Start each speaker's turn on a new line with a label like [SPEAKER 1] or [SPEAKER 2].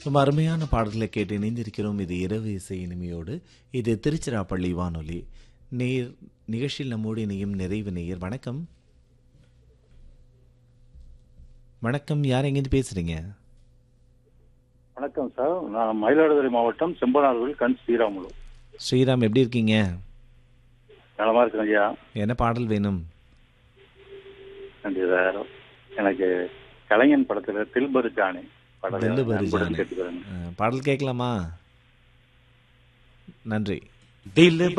[SPEAKER 1] ரொம்ப அருமையான பாடல்களை கேட்டு இணைந்திருக்கிறோம் இது இரவு இசை இனிமையோடு இது திருச்சிராப்பள்ளி வானொலி நேர் நிகழ்ச்சியில் நம்மோடு இணையும் நிறைவு நேயர் வணக்கம் வணக்கம் யார் எங்கேருந்து பேசுறீங்க
[SPEAKER 2] வணக்கம் சார் நான் மயிலாடுதுறை மாவட்டம் செம்பனார்வில் கண் ஸ்ரீராமுலு
[SPEAKER 1] ஸ்ரீராம் எப்படி இருக்கீங்க
[SPEAKER 2] நலமா இருக்கேன் ஐயா
[SPEAKER 1] என்ன பாடல் வேணும்
[SPEAKER 2] நன்றி சார் எனக்கு கலைஞன் படத்துல தில்பரு ஜானி படம்
[SPEAKER 1] தில்பரு
[SPEAKER 2] அன்புடன்
[SPEAKER 1] ஜானி.
[SPEAKER 2] கேட்டுக்கிறேன்
[SPEAKER 1] அஹ், பாடல் கேட்கலாமா நன்றி
[SPEAKER 3] दिल